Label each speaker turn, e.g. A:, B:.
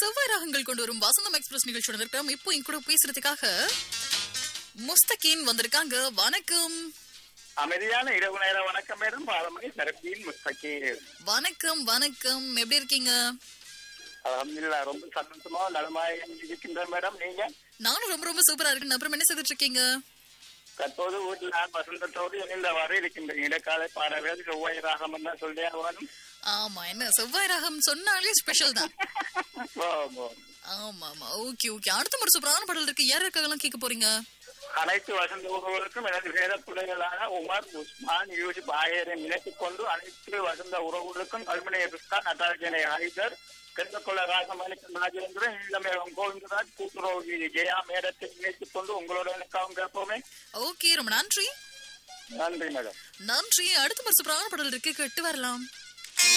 A: செவ்வாய் ராகங்கள் கொண்டு வரும் வசந்தம் எக்ஸ்பிரஸ் நிகழ்ச்சியோட இருக்கிறோம் இப்போ என் கூட பேசுறதுக்காக முஸ்தகின் வந்திருக்காங்க வணக்கம்
B: அமைதியான இரவு நேர வணக்கம் மேடம் பாலமணி சரப்பியின் முஸ்தகி
A: வணக்கம் வணக்கம் எப்படி இருக்கீங்க
B: அலமதுல்லா ரொம்ப சந்தோஷமா நலமாய் இருக்கின்ற மேடம் நீங்க
A: நானும் ரொம்ப ரொம்ப சூப்பரா இருக்கேன் அப்புறம் என்ன செய்துட்டு இருக்கீங்க
B: தற்போது வீட்டில் நான் வசந்தத்தோடு இணைந்தவாறு இருக்கின்ற இடைக்கால பாடல்கள் செவ்வாய் ராகம் என்ன சொல்லியா வேணும்
A: ஆமா என்ன செவ்வாய் ராகம் சொன்னாலே ஸ்பெஷல் தான்
B: ஆமா.
A: ஆமா ஆமா ஓகே ஓகே அடுத்த ஒரு சூப்பரான பாடல் இருக்கு யார் இருக்காங்கலாம் கேட்க போறீங்க
B: அனைத்து வசந்த உறவுகளுக்கும் எனது வேத பிள்ளைகளான உமர் உஸ்மான் யூசுப் ஆகியோரை நினைத்துக் கொண்டு அனைத்து வசந்த உறவுகளுக்கும் கல்முனை ரிஸ்கா நட்டாஜனை ஹைதர் கெந்தகொள்ள ராசமாணிக்க ராஜேந்திரன் இளமேகம் கோவிந்தராஜ் கூட்டுறவு ஜெயா மேடத்தை நினைத்துக் கொண்டு உங்களோட எனக்காகவும் கேட்போமே
A: ஓகே ரொம்ப நன்றி
B: நன்றி மேடம்
A: நன்றி அடுத்த ஒரு சூப்பரான பாடல் இருக்கு கேட்டு வரலாம்